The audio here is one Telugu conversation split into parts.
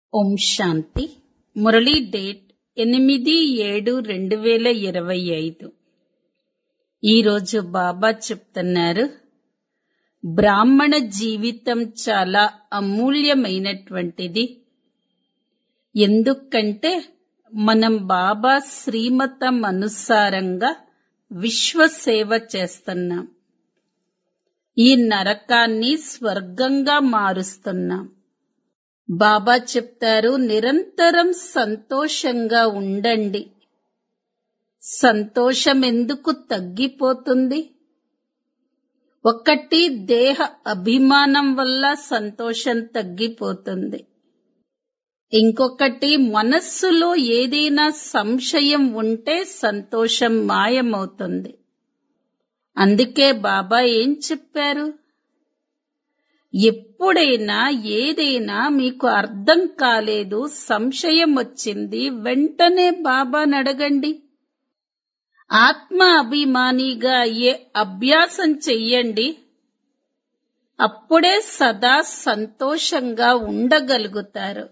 ఓం శాంతి మురళీ డేట్ ఎనిమిది ఏడు రెండు వేల ఇరవై ఐదు ఈరోజు బాబా చెప్తున్నారు బ్రాహ్మణ జీవితం చాలా అమూల్యమైనటువంటిది ఎందుకంటే మనం బాబా శ్రీమతం అనుసారంగా విశ్వ సేవ చేస్తున్నాం ఈ నరకాన్ని స్వర్గంగా మారుస్తున్నాం బాబా చెప్తారు నిరంతరం సంతోషంగా ఉండండి సంతోషం ఎందుకు తగ్గిపోతుంది ఒకటి దేహ అభిమానం వల్ల సంతోషం తగ్గిపోతుంది ఇంకొకటి మనస్సులో ఏదైనా సంశయం ఉంటే సంతోషం మాయమవుతుంది అందుకే బాబా ఏం చెప్పారు ఎప్పుడైనా ఏదైనా మీకు అర్థం కాలేదు సంశయం వచ్చింది వెంటనే బాబాని అడగండి ఆత్మ అభిమానిగా అయ్యే అభ్యాసం చెయ్యండి అప్పుడే సదా సంతోషంగా ఉండగలుగుతారు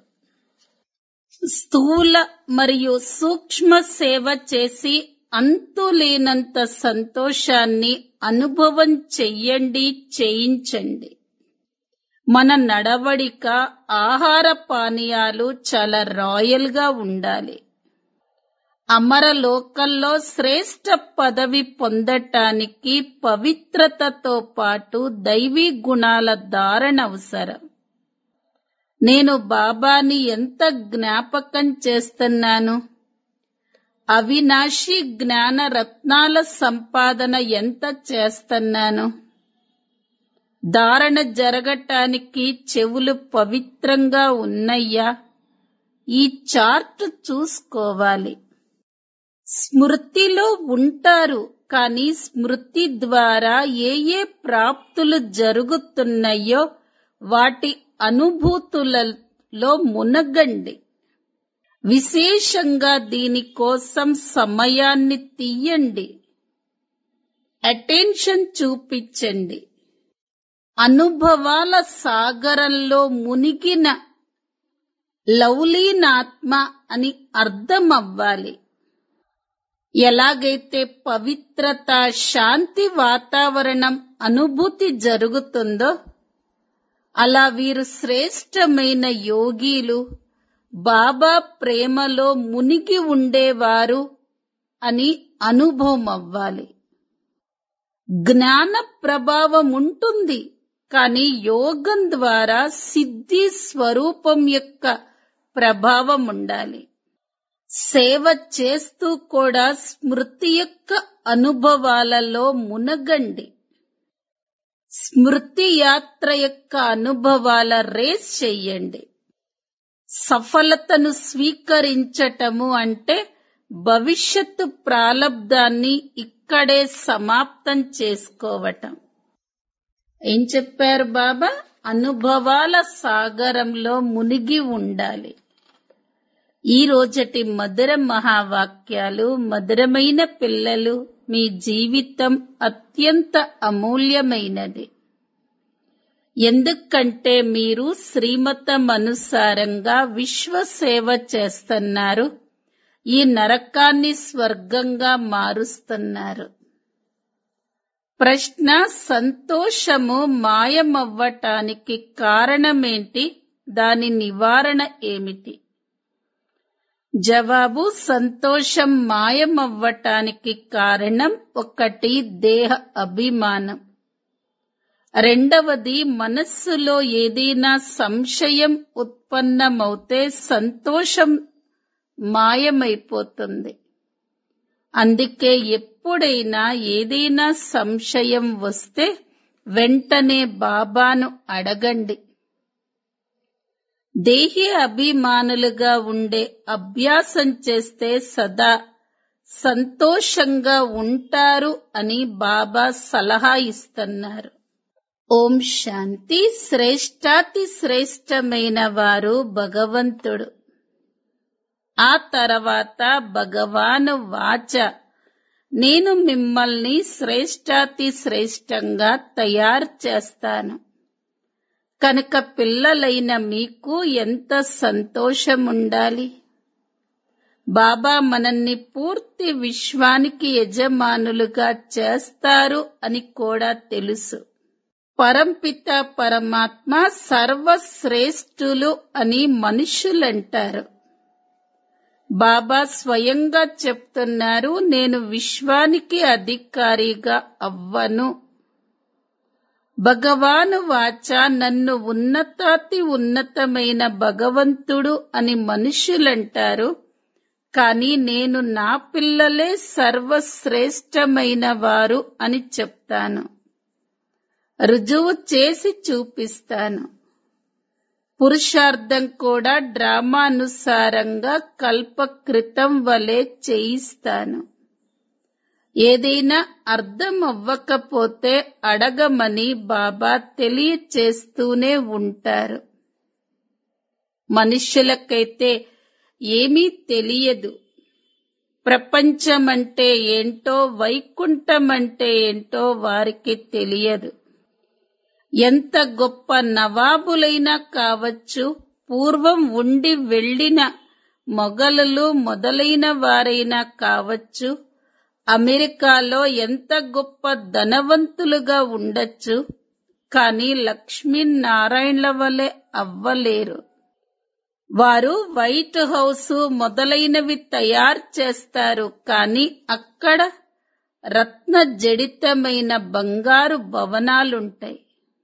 స్థూల మరియు సూక్ష్మ సేవ చేసి అంతులేనంత సంతోషాన్ని అనుభవం చెయ్యండి చేయించండి మన నడవడిక ఆహార పానీయాలు చాలా రాయల్ గా ఉండాలి అమరలోకంలో శ్రేష్ట పదవి పొందటానికి పవిత్రతతో పాటు దైవీ గుణాల ధారణ అవసరం నేను బాబాని ఎంత జ్ఞాపకం చేస్తున్నాను అవినాశి జ్ఞాన రత్నాల సంపాదన ఎంత చేస్తున్నాను ధారణ జరగటానికి చెవులు పవిత్రంగా ఉన్నయ్యా ఈ చార్ట్ చూసుకోవాలి స్మృతిలో ఉంటారు కానీ స్మృతి ద్వారా ఏ ఏ ప్రాప్తులు జరుగుతున్నాయో వాటి అనుభూతులలో మునగండి విశేషంగా దీనికోసం సమయాన్ని తీయండి అటెన్షన్ చూపించండి అనుభవాల సాగరంలో మునిగిన లౌలీనాత్మ అని అర్థం అవ్వాలి ఎలాగైతే పవిత్రత శాంతి వాతావరణం అనుభూతి జరుగుతుందో అలా వీరు శ్రేష్టమైన యోగీలు బాబా ప్రేమలో మునిగి ఉండేవారు అని అనుభవం అవ్వాలి జ్ఞాన ప్రభావం ఉంటుంది కానీ యోగం ద్వారా సిద్ధి స్వరూపం యొక్క ప్రభావం ఉండాలి సేవ చేస్తూ కూడా స్మృతి యొక్క అనుభవాలలో మునగండి స్మృతి యాత్ర యొక్క అనుభవాల రేస్ చెయ్యండి సఫలతను స్వీకరించటము అంటే భవిష్యత్తు ప్రాలబ్ధాన్ని ఇక్కడే సమాప్తం చేసుకోవటం ఏం చెప్పారు బాబా అనుభవాల సాగరంలో మునిగి ఉండాలి ఈ రోజటి మధుర మహావాక్యాలు మధురమైన పిల్లలు మీ జీవితం అత్యంత అమూల్యమైనది ఎందుకంటే మీరు శ్రీమతం అనుసారంగా విశ్వ సేవ చేస్తున్నారు ఈ నరకాన్ని స్వర్గంగా మారుస్తున్నారు ప్రశ్న సంతోషము మాయమవ్వటానికి కారణమేంటి దాని నివారణ ఏమిటి జవాబు సంతోషం మాయమవ్వటానికి కారణం ఒకటి దేహ అభిమానం రెండవది మనస్సులో ఏదైనా సంశయం ఉత్పన్నమవుతే సంతోషం మాయమైపోతుంది అందుకే ఎప్పుడైనా ఏదైనా సంశయం వస్తే వెంటనే బాబాను అడగండి దేహి అభిమానులుగా ఉండే అభ్యాసం చేస్తే సదా సంతోషంగా ఉంటారు అని బాబా సలహా ఇస్తున్నారు ఓం శాంతి శ్రేష్టాతి శ్రేష్టమైన వారు భగవంతుడు ఆ తర్వాత భగవాను వాచ నేను మిమ్మల్ని శ్రేష్టాతి శ్రేష్టంగా తయారు చేస్తాను కనుక పిల్లలైన మీకు ఎంత సంతోషం ఉండాలి బాబా మనల్ని పూర్తి విశ్వానికి యజమానులుగా చేస్తారు అని కూడా తెలుసు పరంపిత పరమాత్మ సర్వశ్రేష్ఠులు అని మనుషులంటారు బాబా స్వయంగా చెప్తున్నారు నేను విశ్వానికి అధికారిగా అవ్వను భగవాను వాచ నన్ను ఉన్నతాతి ఉన్నతమైన భగవంతుడు అని మనుషులంటారు కానీ నేను నా పిల్లలే సర్వశ్రేష్టమైన వారు అని చెప్తాను రుజువు చేసి చూపిస్తాను పురుషార్థం కూడా డ్రామానుసారంగా కల్పకృతం వలె చేయిస్తాను ఏదైనా అర్థం అవ్వకపోతే అడగమని బాబా తెలియచేస్తూనే ఉంటారు మనుష్యులకైతే ఏమీ తెలియదు ప్రపంచమంటే ఏంటో వైకుంఠం అంటే ఏంటో వారికి తెలియదు ఎంత గొప్ప నవాబులైనా కావచ్చు పూర్వం ఉండి వెళ్ళిన మొఘలులు మొదలైన వారైనా కావచ్చు అమెరికాలో ఎంత గొప్ప ధనవంతులుగా ఉండొచ్చు కానీ లక్ష్మీనారాయణల వలె అవ్వలేరు వారు వైట్ హౌస్ మొదలైనవి తయారు చేస్తారు కానీ అక్కడ రత్న జడితమైన బంగారు భవనాలుంటాయి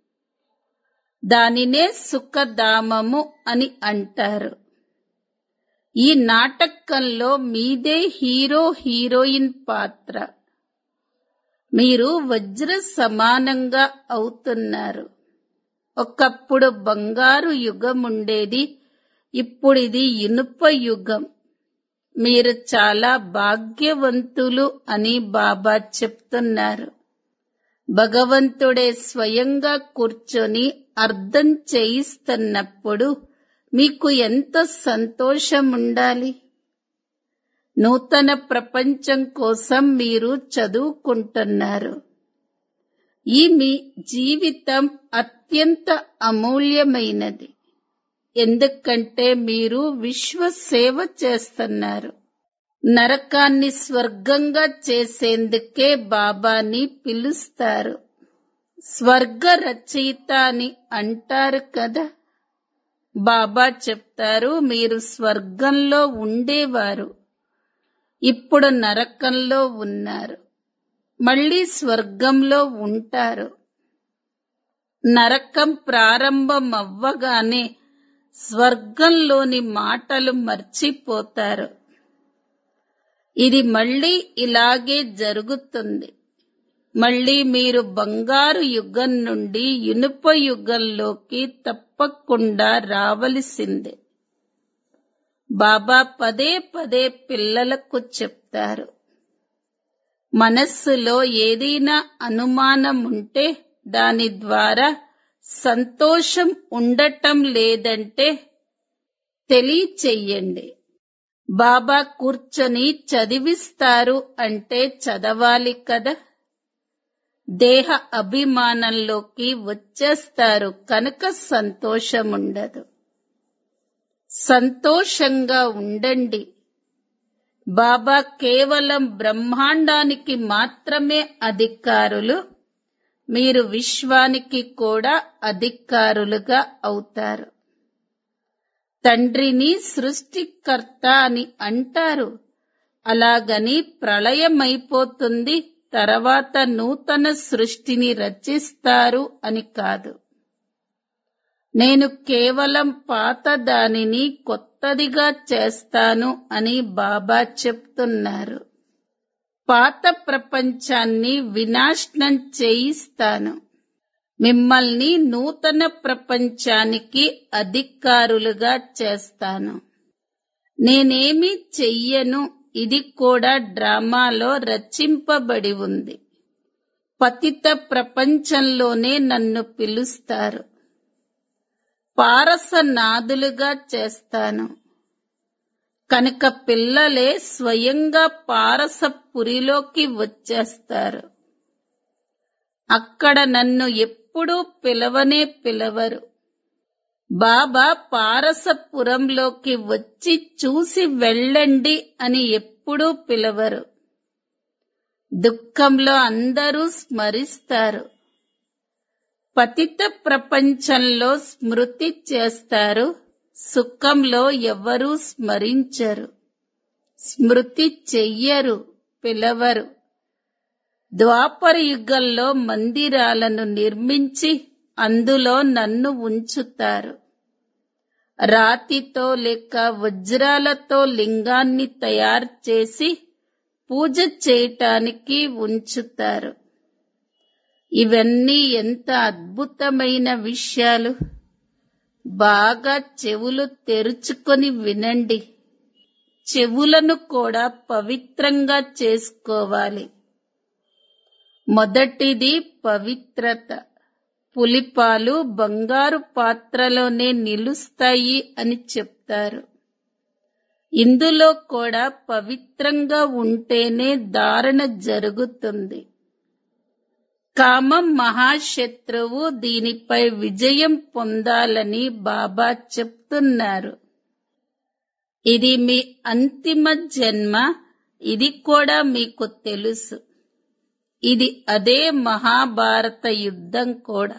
దానినే సుఖధామము అని అంటారు ఈ నాటకంలో మీదే హీరో హీరోయిన్ పాత్ర మీరు వజ్ర సమానంగా అవుతున్నారు ఒకప్పుడు బంగారు యుగం ఉండేది ఇప్పుడిది ఇనుప యుగం మీరు చాలా భాగ్యవంతులు అని బాబా చెప్తున్నారు భగవంతుడే స్వయంగా కూర్చొని అర్థం చేయిస్తున్నప్పుడు మీకు ఎంత సంతోషం ఉండాలి నూతన ప్రపంచం కోసం మీరు చదువుకుంటున్నారు ఈ మీ జీవితం అత్యంత అమూల్యమైనది ఎందుకంటే మీరు విశ్వ సేవ చేస్తున్నారు నరకాన్ని స్వర్గంగా చేసేందుకే బాబాని పిలుస్తారు స్వర్గ రచయిత అని అంటారు కదా బాబా చెప్తారు మీరు స్వర్గంలో ఉండేవారు ఇప్పుడు నరకంలో ఉన్నారు మళ్ళీ స్వర్గంలో ఉంటారు నరకం ప్రారంభమవ్వగానే స్వర్గంలోని మాటలు మర్చిపోతారు ఇది మళ్ళీ ఇలాగే జరుగుతుంది మళ్ళీ మీరు బంగారు యుగం నుండి ఇనుప యుగంలోకి తప్పకుండా రావలసిందే బాబా పదే పదే పిల్లలకు చెప్తారు మనస్సులో ఏదైనా అనుమానం ఉంటే దాని ద్వారా సంతోషం ఉండటం లేదంటే తెలియచెయ్యండి బాబా కూర్చొని చదివిస్తారు అంటే చదవాలి కదా దేహ అభిమానంలోకి వచ్చేస్తారు కనుక సంతోషం ఉండదు సంతోషంగా ఉండండి బాబా కేవలం బ్రహ్మాండానికి మాత్రమే అధికారులు మీరు విశ్వానికి కూడా అధికారులుగా అవుతారు తండ్రిని సృష్టికర్త అని అంటారు అలాగని ప్రళయమైపోతుంది తర్వాత నూతన సృష్టిని రచిస్తారు అని కాదు నేను కేవలం పాత దానిని కొత్తదిగా చేస్తాను అని బాబా చెప్తున్నారు పాత ప్రపంచాన్ని వినాశనం చేయిస్తాను మిమ్మల్ని నూతన ప్రపంచానికి అధికారులుగా చేస్తాను నేనేమి చెయ్యను ఇది కూడా డ్రామాలో రచింపబడి ఉంది పతిత ప్రపంచంలోనే నన్ను పిలుస్తారు పారసనాదులుగా చేస్తాను కనుక పిల్లలే స్వయంగా పారసపురిలోకి వచ్చేస్తారు అక్కడ నన్ను ఎప్పుడూ పిలవనే పిలవరు బాబా పారసపురంలోకి వచ్చి చూసి వెళ్ళండి అని ఎప్పుడూ పిలవరు దుఃఖంలో అందరూ స్మరిస్తారు పతిత ప్రపంచంలో స్మృతి చేస్తారు సుఖంలో ఎవరూ స్మరించరు స్మృతి చెయ్యరు పిలవరు ద్వాపర యుగంలో మందిరాలను నిర్మించి అందులో నన్ను ఉంచుతారు రాతితో లేక వజ్రాలతో లింగాన్ని తయారు చేసి పూజ చేయటానికి ఉంచుతారు ఇవన్నీ ఎంత అద్భుతమైన విషయాలు బాగా చెవులు తెరుచుకొని వినండి చెవులను కూడా పవిత్రంగా చేసుకోవాలి మొదటిది పవిత్రత పులిపాలు బంగారు పాత్రలోనే నిలుస్తాయి అని చెప్తారు ఇందులో కూడా పవిత్రంగా ఉంటేనే ధారణ జరుగుతుంది కామం మహాశత్రువు దీనిపై విజయం పొందాలని బాబా చెప్తున్నారు ఇది మీ అంతిమ జన్మ ఇది కూడా మీకు తెలుసు ఇది అదే మహాభారత యుద్ధం కూడా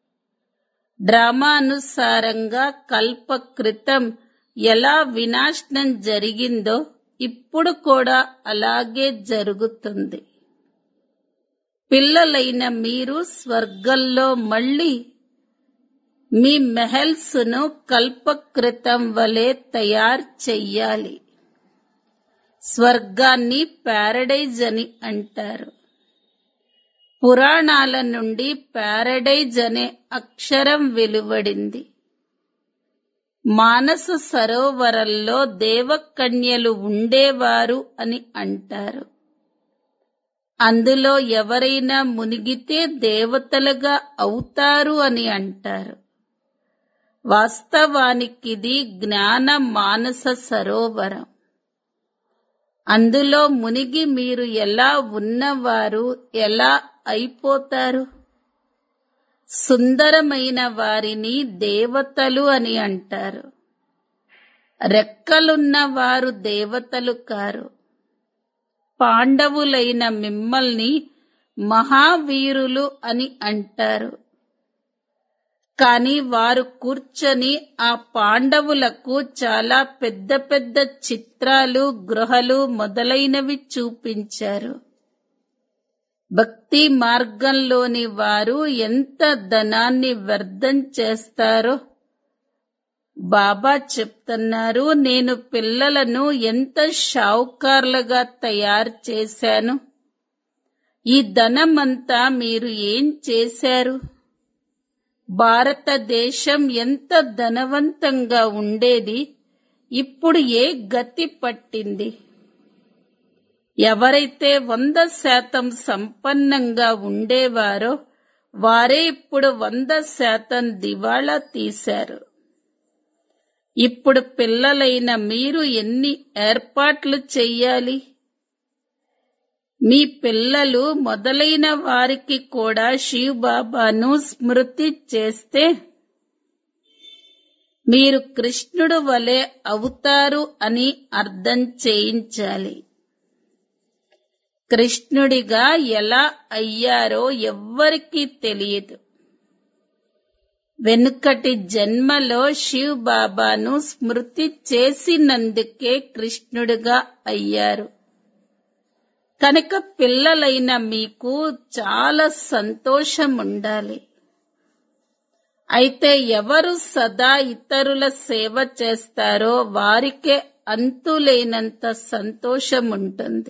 డ్రామానుసారంగా కల్ప క్రితం ఎలా వినాశనం జరిగిందో ఇప్పుడు కూడా అలాగే జరుగుతుంది పిల్లలైన మీరు స్వర్గంలో మళ్ళీ మీ మెహల్స్ ను కల్పకృతం వలె తయారు చెయ్యాలి స్వర్గాన్ని ప్యారడైజ్ అని అంటారు పురాణాల నుండి ప్యారడైజ్ అనే అక్షరం వెలువడింది మానస సరోవరంలో దేవకన్యలు ఉండేవారు అని అంటారు అందులో ఎవరైనా మునిగితే దేవతలుగా అవుతారు అని అంటారు వాస్తవానికిది జ్ఞాన మానస సరోవరం అందులో మునిగి మీరు ఎలా ఉన్నవారు ఎలా అయిపోతారు సుందరమైన వారిని దేవతలు అని అంటారు రెక్కలున్న వారు దేవతలు కారు పాండవులైన మిమ్మల్ని మహావీరులు అని అంటారు కాని వారు కూర్చొని ఆ పాండవులకు చాలా పెద్ద పెద్ద చిత్రాలు గృహలు మొదలైనవి చూపించారు భక్తి మార్గంలోని వారు ఎంత ధనాన్ని వ్యర్థం చేస్తారో బాబా చెప్తున్నారు నేను పిల్లలను ఎంత షావుకార్లుగా తయారు చేశాను ఈ ధనమంతా మీరు ఏం చేశారు భారతదేశం ఎంత ధనవంతంగా ఉండేది ఇప్పుడు ఏ గతి పట్టింది ఎవరైతే వంద శాతం సంపన్నంగా ఉండేవారో వారే ఇప్పుడు వంద శాతం దివాళా తీశారు ఇప్పుడు పిల్లలైన మీరు ఎన్ని ఏర్పాట్లు చెయ్యాలి మీ పిల్లలు మొదలైన వారికి కూడా శివ్ బాబాను స్మృతి చేస్తే మీరు కృష్ణుడు వలె అవుతారు అని అర్థం చేయించాలి కృష్ణుడిగా ఎలా అయ్యారో ఎవ్వరికీ తెలియదు వెనుకటి జన్మలో శివ్ బాబాను స్మృతి చేసినందుకే కృష్ణుడిగా అయ్యారు కనుక పిల్లలైన మీకు చాలా సంతోషం ఉండాలి అయితే ఎవరు సదా ఇతరుల సేవ చేస్తారో వారికే అంతులేనంత సంతోషం ఉంటుంది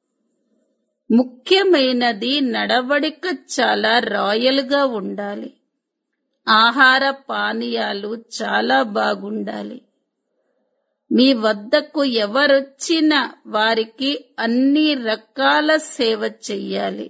ముఖ్యమైనది నడవడిక చాలా రాయల్ గా ఉండాలి ఆహార పానీయాలు చాలా బాగుండాలి మీ వద్దకు ఎవరొచ్చినా వారికి అన్ని రకాల సేవ చెయ్యాలి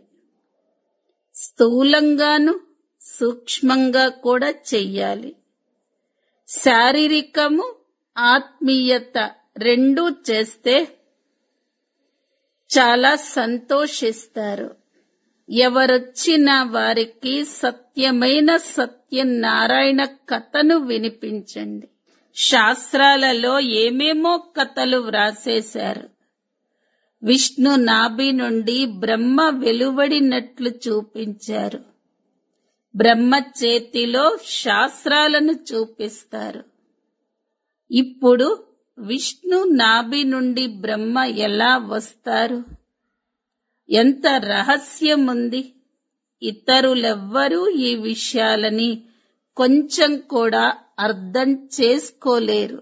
స్థూలంగాను సూక్ష్మంగా కూడా చెయ్యాలి శారీరకము ఆత్మీయత రెండూ చేస్తే చాలా సంతోషిస్తారు ఎవరొచ్చినా వారికి సత్యమైన సత్యనారాయణ కథను వినిపించండి శాస్త్రాలలో ఏమేమో కథలు వ్రాసేశారు విష్ణు నాభి నుండి బ్రహ్మ వెలువడినట్లు చూపించారు బ్రహ్మ చేతిలో శాస్త్రాలను చూపిస్తారు ఇప్పుడు విష్ణు నాభి నుండి బ్రహ్మ ఎలా వస్తారు ఎంత రహస్యముంది ఇతరులెవ్వరూ ఈ విషయాలని కొంచెం కూడా అర్థం చేసుకోలేరు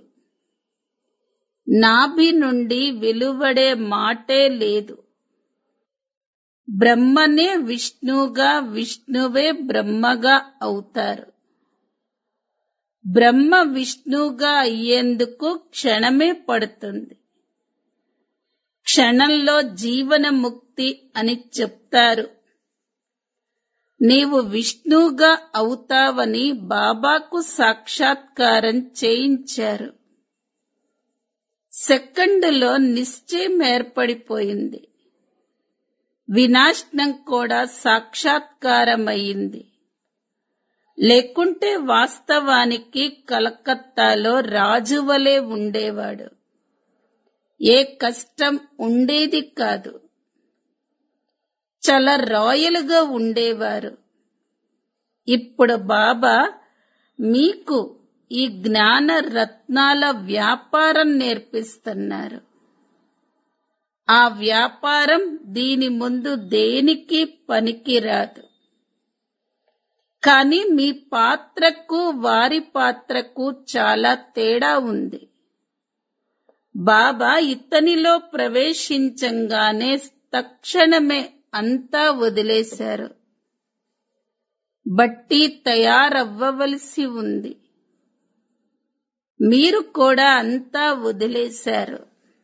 నాభి నుండి వెలువడే మాటే లేదు బ్రహ్మనే విష్ణుగా విష్ణువే బ్రహ్మగా అవుతారు బ్రహ్మ విష్ణుగా అయ్యేందుకు క్షణమే పడుతుంది క్షణంలో జీవన ముక్తి అని చెప్తారు నీవు విష్ణుగా అవుతావని బాబాకు సాక్షాత్కారం చేయించారు సెకండులో నిశ్చయం ఏర్పడిపోయింది వినాశనం కూడా సాక్షాత్కారమయ్యింది లేకుంటే వాస్తవానికి కలకత్తాలో రాజువలే ఉండేవాడు ఏ కష్టం ఉండేది కాదు చాలా రాయలుగా ఉండేవారు ఇప్పుడు బాబా మీకు ఈ జ్ఞాన రత్నాల వ్యాపారం నేర్పిస్తున్నారు ఆ వ్యాపారం దీని ముందు దేనికి పనికిరాదు కానీ మీ పాత్రకు వారి పాత్రకు చాలా తేడా ఉంది బాబా ఇతనిలో ప్రవేశించంగానే తక్షణమే అంతా వదిలేశారు బట్టి తయారవ్వవలసి ఉంది మీరు కూడా అంతా వదిలేశారు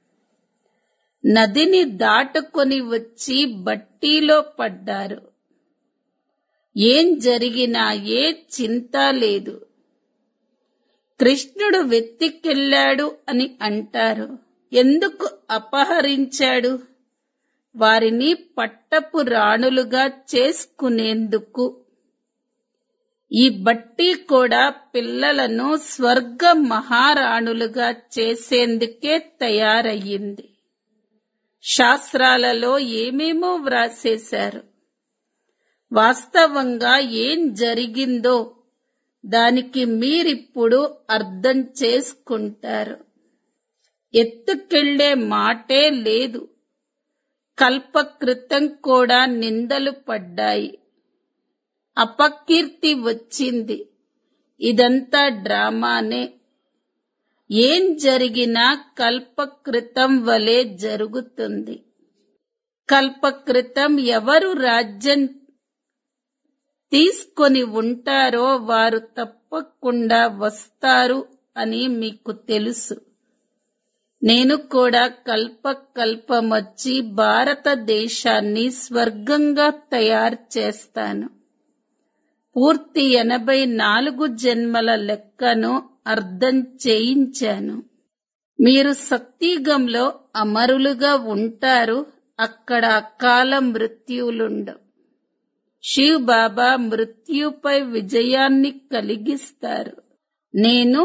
నదిని దాటుకొని వచ్చి బట్టీలో పడ్డారు ఏం జరిగినా ఏ చింత లేదు కృష్ణుడు వెత్తికెళ్ళాడు అని అంటారు ఎందుకు అపహరించాడు వారిని పట్టపు రాణులుగా చేసుకునేందుకు ఈ బట్టి కూడా పిల్లలను స్వర్గ మహారాణులుగా చేసేందుకే తయారయ్యింది శాస్త్రాలలో ఏమేమో వ్రాసేశారు వాస్తవంగా ఏం జరిగిందో దానికి మీరిప్పుడు అర్థం చేసుకుంటారు ఎత్తుకెళ్లే మాటే లేదు కల్పకృతం కూడా నిందలు పడ్డాయి అపకీర్తి వచ్చింది ఇదంతా డ్రామానే ఏం జరిగినా కల్పకృతం వలె జరుగుతుంది కల్పకృతం ఎవరు రాజ్యం తీసుకొని ఉంటారో వారు తప్పకుండా వస్తారు అని మీకు తెలుసు నేను కూడా కల్ప కల్పమొచ్చి భారతదేశాన్ని స్వర్గంగా తయారు చేస్తాను పూర్తి ఎనభై నాలుగు జన్మల లెక్కను అర్థం చేయించాను మీరు సత్యుగంలో అమరులుగా ఉంటారు అక్కడ అకాల మృత్యువులుండవు శివ్ బాబా మృత్యుపై విజయాన్ని కలిగిస్తారు నేను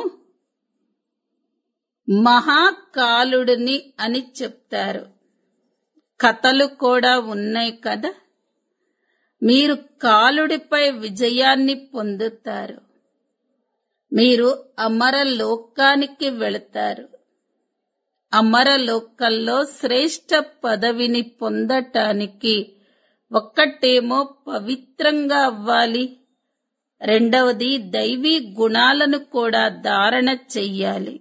మహాకాలుడిని అని చెప్తారు కథలు కూడా ఉన్నాయి కదా మీరు కాలుడిపై విజయాన్ని పొందుతారు మీరు అమరలోకానికి వెళతారు అమరలోకంలో శ్రేష్ఠ పదవిని పొందటానికి ఒక్కటేమో పవిత్రంగా అవ్వాలి రెండవది దైవీ గుణాలను కూడా ధారణ చెయ్యాలి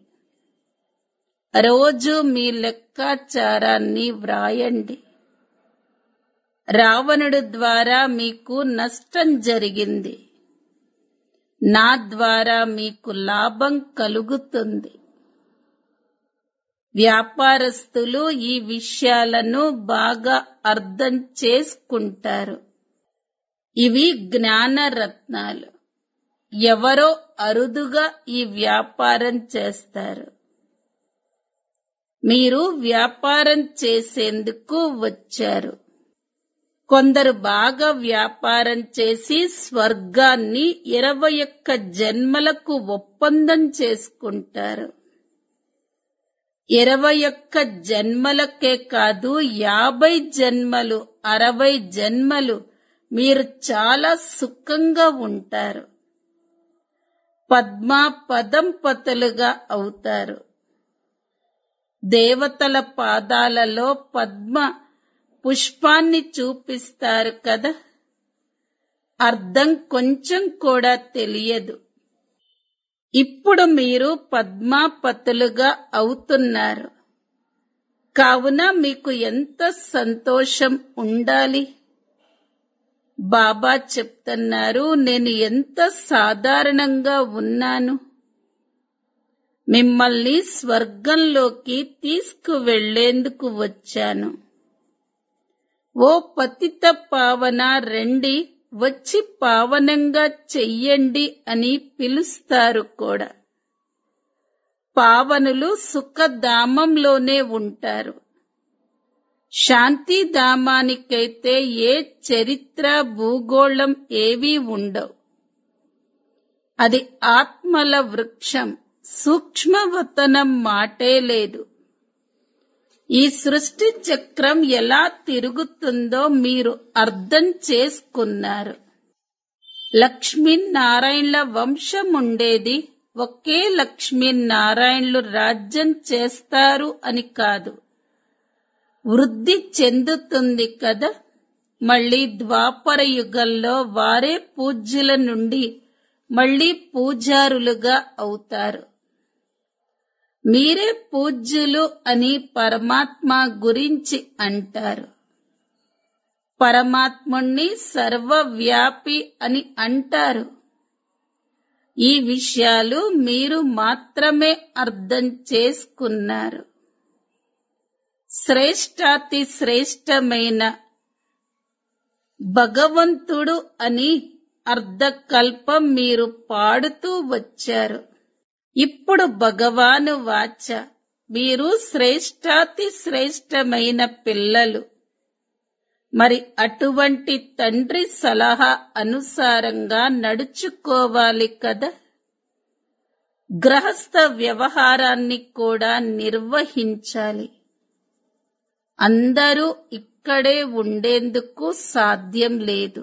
రోజు మీ లెక్కాచారాన్ని వ్రాయండి రావణుడు ద్వారా మీకు నష్టం జరిగింది నా ద్వారా మీకు లాభం కలుగుతుంది వ్యాపారస్తులు ఈ విషయాలను బాగా అర్థం చేసుకుంటారు ఇవి జ్ఞాన రత్నాలు ఎవరో అరుదుగా ఈ వ్యాపారం చేస్తారు మీరు వ్యాపారం చేసేందుకు వచ్చారు కొందరు బాగా వ్యాపారం చేసి స్వర్గాన్ని ఇరవై ఒక్క జన్మలకు ఒప్పందం చేసుకుంటారు ఇరవై ఒక్క జన్మలకే కాదు యాభై జన్మలు అరవై జన్మలు మీరు చాలా సుఖంగా ఉంటారు పద్మా పదంపతులుగా అవుతారు దేవతల పాదాలలో పద్మ పుష్పాన్ని చూపిస్తారు కదా అర్థం కొంచెం కూడా తెలియదు ఇప్పుడు మీరు పద్మాపతులుగా అవుతున్నారు కావున మీకు ఎంత సంతోషం ఉండాలి బాబా చెప్తున్నారు నేను ఎంత సాధారణంగా ఉన్నాను మిమ్మల్ని స్వర్గంలోకి తీసుకువెళ్లేందుకు వచ్చాను ఓ పతిత పావన రండి వచ్చి పావనంగా చెయ్యండి అని పిలుస్తారు కూడా పావనులు సుఖధామంలోనే ఉంటారు శాంతిధామానికైతే ఏ చరిత్ర భూగోళం ఏవీ ఉండవు అది ఆత్మల వృక్షం సూక్ష్మవతనం మాటే లేదు ఈ సృష్టి చక్రం ఎలా తిరుగుతుందో మీరు అర్థం చేసుకున్నారు లక్ష్మీనారాయణల వంశం ఉండేది ఒకే లక్ష్మీనారాయణలు రాజ్యం చేస్తారు అని కాదు వృద్ధి చెందుతుంది కదా మళ్ళీ ద్వాపర యుగంలో వారే పూజ్యుల నుండి మళ్ళీ పూజారులుగా అవుతారు మీరే పూజ్యులు అని పరమాత్మ గురించి అంటారు పరమాత్ముణ్ణి సర్వవ్యాపి అని అంటారు ఈ విషయాలు మీరు మాత్రమే అర్థం చేసుకున్నారు శ్రేష్టాతి శ్రేష్టమైన భగవంతుడు అని అర్ధకల్పం మీరు పాడుతూ వచ్చారు ఇప్పుడు భగవాను వాచ మీరు శ్రేష్టాతి శ్రేష్టమైన పిల్లలు మరి అటువంటి తండ్రి సలహా అనుసారంగా నడుచుకోవాలి కదా గ్రహస్థ వ్యవహారాన్ని కూడా నిర్వహించాలి అందరూ ఇక్కడే ఉండేందుకు సాధ్యం లేదు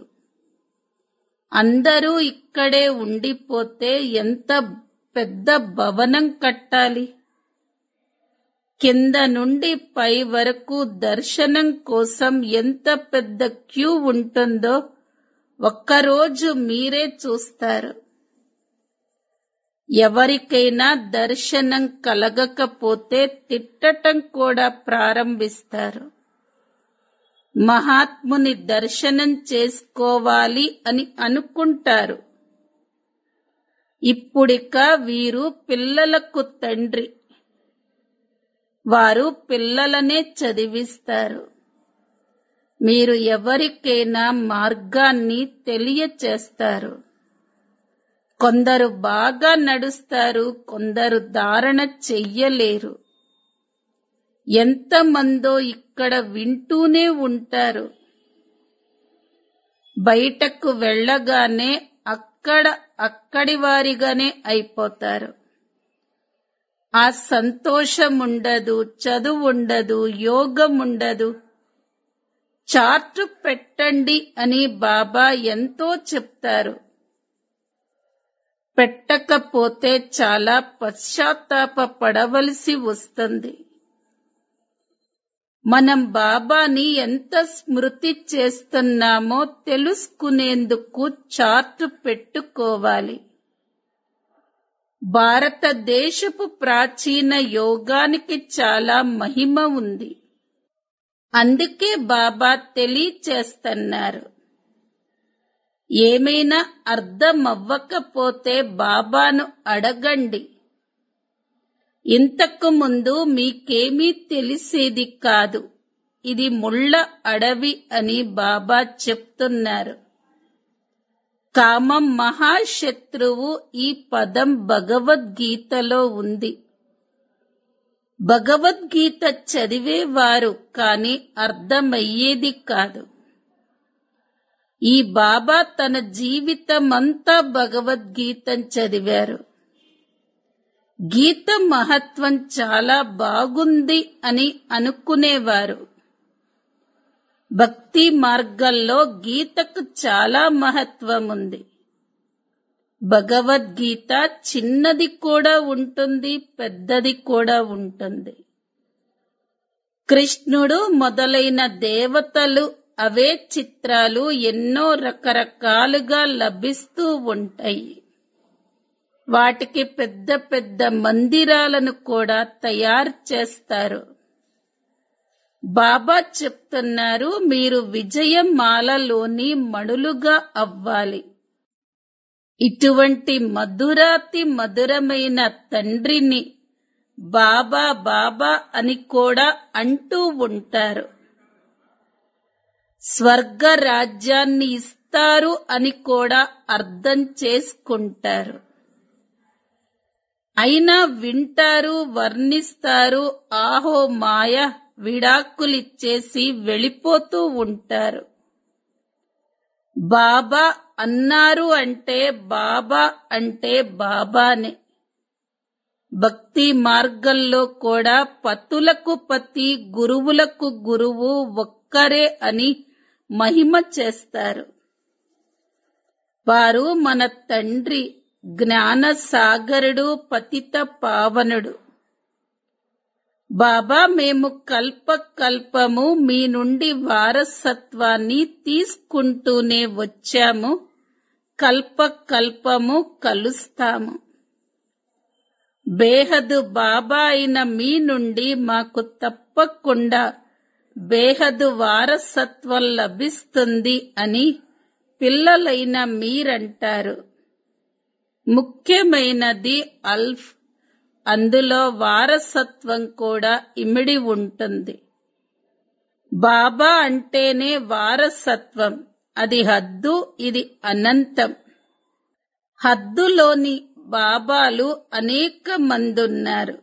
అందరూ ఇక్కడే ఉండిపోతే ఎంత పెద్ద భవనం కట్టాలి కింద నుండి పై వరకు దర్శనం కోసం ఎంత పెద్ద క్యూ ఉంటుందో ఒక్కరోజు మీరే చూస్తారు ఎవరికైనా దర్శనం కలగకపోతే తిట్టటం కూడా ప్రారంభిస్తారు మహాత్ముని దర్శనం చేసుకోవాలి అని అనుకుంటారు ఇప్పుడిక వీరు పిల్లలకు తండ్రి వారు పిల్లలనే చదివిస్తారు మీరు ఎవరికైనా మార్గాన్ని తెలియచేస్తారు కొందరు బాగా నడుస్తారు కొందరు ధారణ చెయ్యలేరు ఎంతమందో ఇక్కడ వింటూనే ఉంటారు బయటకు వెళ్ళగానే అక్కడ అక్కడి వారిగానే అయిపోతారు ఆ సంతోషం ఉండదు చదువు ఉండదు యోగం ఉండదు చార్టు పెట్టండి అని బాబా ఎంతో చెప్తారు పెట్టకపోతే చాలా పశ్చాత్తాప పడవలసి వస్తుంది మనం బాబాని ఎంత స్మృతి చేస్తున్నామో తెలుసుకునేందుకు చార్టు పెట్టుకోవాలి భారతదేశపు ప్రాచీన యోగానికి చాలా మహిమ ఉంది అందుకే బాబా తెలియచేస్తున్నారు ఏమైనా అర్థమవ్వకపోతే బాబాను అడగండి ఇంతకు ముందు మీకేమీ తెలిసేది కాదు ఇది ముళ్ళ అడవి అని బాబా చెప్తున్నారు కామం మహాశత్రువు ఈ పదం భగవద్గీతలో ఉంది భగవద్గీత చదివేవారు కాని అర్థమయ్యేది కాదు ఈ బాబా తన జీవితమంతా భగవద్గీతం చదివారు గీత మహత్వం చాలా బాగుంది అని అనుకునేవారు భక్తి మార్గంలో గీతకు చాలా మహత్వం ఉంది భగవద్గీత చిన్నది కూడా ఉంటుంది పెద్దది కూడా ఉంటుంది కృష్ణుడు మొదలైన దేవతలు అవే చిత్రాలు ఎన్నో రకరకాలుగా లభిస్తూ ఉంటాయి వాటికి పెద్ద పెద్ద మందిరాలను కూడా తయారు చేస్తారు బాబా చెప్తున్నారు మీరు విజయమాలలోని మణులుగా అవ్వాలి ఇటువంటి మధురాతి మధురమైన తండ్రిని బాబా బాబా అని కూడా అంటూ ఉంటారు స్వర్గ రాజ్యాన్ని ఇస్తారు అని కూడా అర్థం చేసుకుంటారు అయినా వింటారు వర్ణిస్తారు ఆహో మాయ విడాకులిచ్చేసి వెళ్ళిపోతూ ఉంటారు బాబా అన్నారు అంటే బాబా అంటే బాబానే భక్తి మార్గంలో కూడా పతులకు పతి గురువులకు గురువు ఒక్కరే అని మహిమ చేస్తారు వారు మన తండ్రి జ్ఞాన సాగరుడు పతిత పావనుడు బాబా మేము కల్ప కల్పము మీ నుండి వారసత్వాన్ని తీసుకుంటూనే వచ్చాము కల్ప కల్పము కలుస్తాము బేహదు బాబా అయిన మీ నుండి మాకు తప్పకుండా బేహదు వారసత్వం లభిస్తుంది అని పిల్లలైన మీరంటారు ముఖ్యమైనది అల్ఫ్ అందులో వారసత్వం కూడా ఇమిడి ఉంటుంది బాబా అంటేనే వారసత్వం అది హద్దు ఇది అనంతం హద్దులోని బాబాలు అనేక మంది ఉన్నారు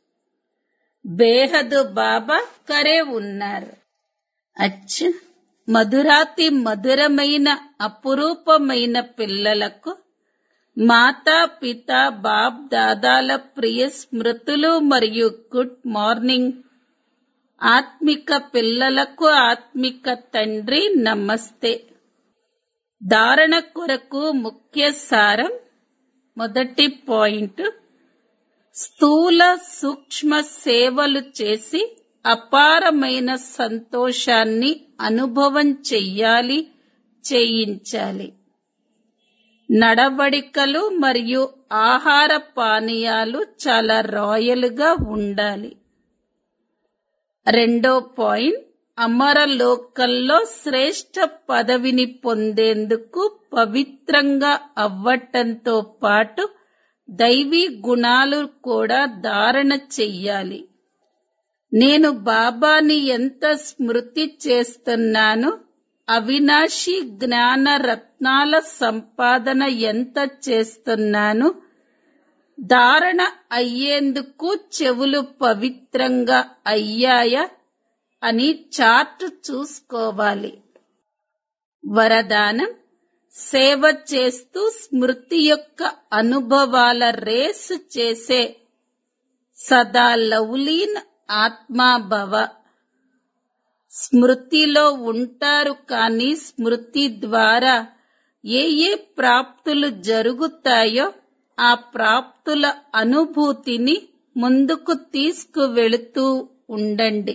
బేహదు బాబా కరే ఉన్నారు అచ్చ మధురాతి మధురమైన అపురూపమైన పిల్లలకు మాతా పిత బాప్ దాదాల ప్రియ స్మృతులు మరియు గుడ్ మార్నింగ్ ఆత్మిక పిల్లలకు ఆత్మిక తండ్రి నమస్తే ధారణ కొరకు ముఖ్య సారం మొదటి పాయింట్ స్థూల సూక్ష్మ సేవలు చేసి అపారమైన సంతోషాన్ని అనుభవం చెయ్యాలి చేయించాలి నడవడికలు మరియు ఆహార పానీయాలు చాలా రాయలుగా ఉండాలి రెండో పాయింట్ అమరలోకల్లో శ్రేష్ఠ పదవిని పొందేందుకు పవిత్రంగా అవ్వటంతో పాటు దైవీ గుణాలు కూడా ధారణ చెయ్యాలి నేను బాబాని ఎంత స్మృతి చేస్తున్నాను అవినాశి జ్ఞాన రత్నాల సంపాదన ఎంత చేస్తున్నాను ధారణ అయ్యేందుకు చెవులు పవిత్రంగా అయ్యాయా అని చార్ట్ చూసుకోవాలి వరదానం సేవ చేస్తూ స్మృతి యొక్క అనుభవాల రేసు చేసే సదా లౌలీన్ ఆత్మాభవ స్మృతిలో ఉంటారు కానీ స్మృతి ద్వారా ఏ ఏ ప్రాప్తులు జరుగుతాయో ఆ ప్రాప్తుల అనుభూతిని ముందుకు తీసుకువెళుతూ ఉండండి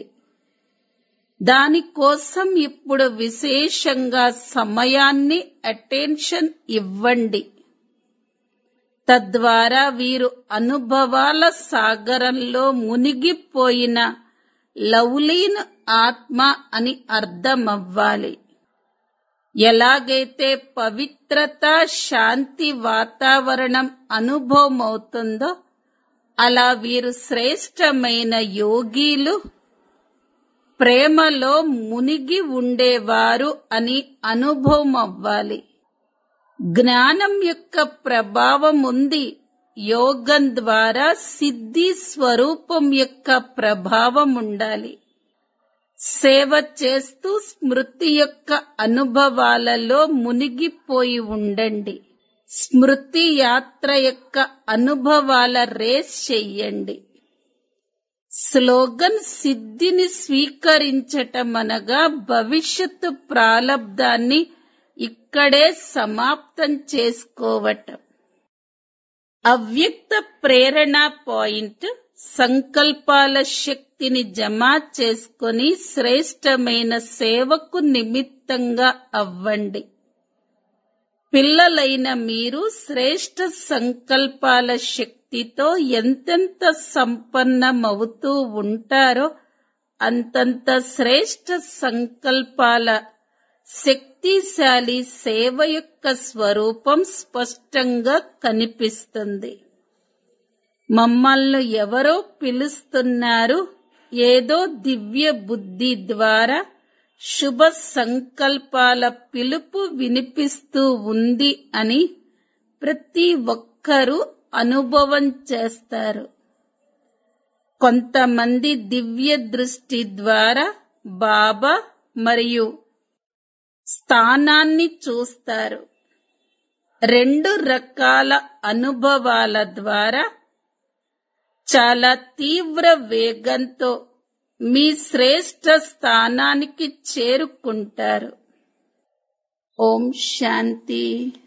దానికోసం ఇప్పుడు విశేషంగా సమయాన్ని అటెన్షన్ ఇవ్వండి తద్వారా వీరు అనుభవాల సాగరంలో మునిగిపోయిన లౌలీన్ ఆత్మ అని అర్థమవ్వాలి ఎలాగైతే పవిత్రత శాంతి వాతావరణం అనుభవం అవుతుందో అలా వీరు శ్రేష్టమైన యోగీలు ప్రేమలో మునిగి ఉండేవారు అని అనుభవం అవ్వాలి జ్ఞానం యొక్క ప్రభావం ఉంది యోగం ద్వారా సిద్ధి స్వరూపం యొక్క ప్రభావం ఉండాలి సేవ చేస్తూ స్మృతి యొక్క అనుభవాలలో మునిగిపోయి ఉండండి స్మృతి యాత్ర యొక్క అనుభవాల రేస్ చెయ్యండి స్లోగన్ సిద్ధిని స్వీకరించటం అనగా భవిష్యత్తు ప్రాలబ్ధాన్ని ఇక్కడే సమాప్తం చేసుకోవటం అవ్యక్త ప్రేరణ పాయింట్ సంకల్పాల శక్తిని జమ చేసుకొని శ్రేష్టమైన సేవకు నిమిత్తంగా అవ్వండి పిల్లలైన మీరు శ్రేష్ట సంకల్పాల శక్తితో ఎంతెంత సంపన్నమవుతూ ఉంటారో అంతంత శ్రేష్ట సంకల్పాల శక్తిశాలి సేవ యొక్క స్వరూపం స్పష్టంగా కనిపిస్తుంది మమ్మల్ని ఎవరో పిలుస్తున్నారు ఏదో దివ్య బుద్ధి ద్వారా శుభ సంకల్పాల పిలుపు వినిపిస్తూ ఉంది అని ప్రతి ఒక్కరూ అనుభవం చేస్తారు కొంతమంది దివ్య దృష్టి ద్వారా బాబా మరియు స్థానాన్ని చూస్తారు రెండు రకాల అనుభవాల ద్వారా చాలా తీవ్ర వేగంతో మీ శ్రేష్ట స్థానానికి చేరుకుంటారు ఓం శాంతి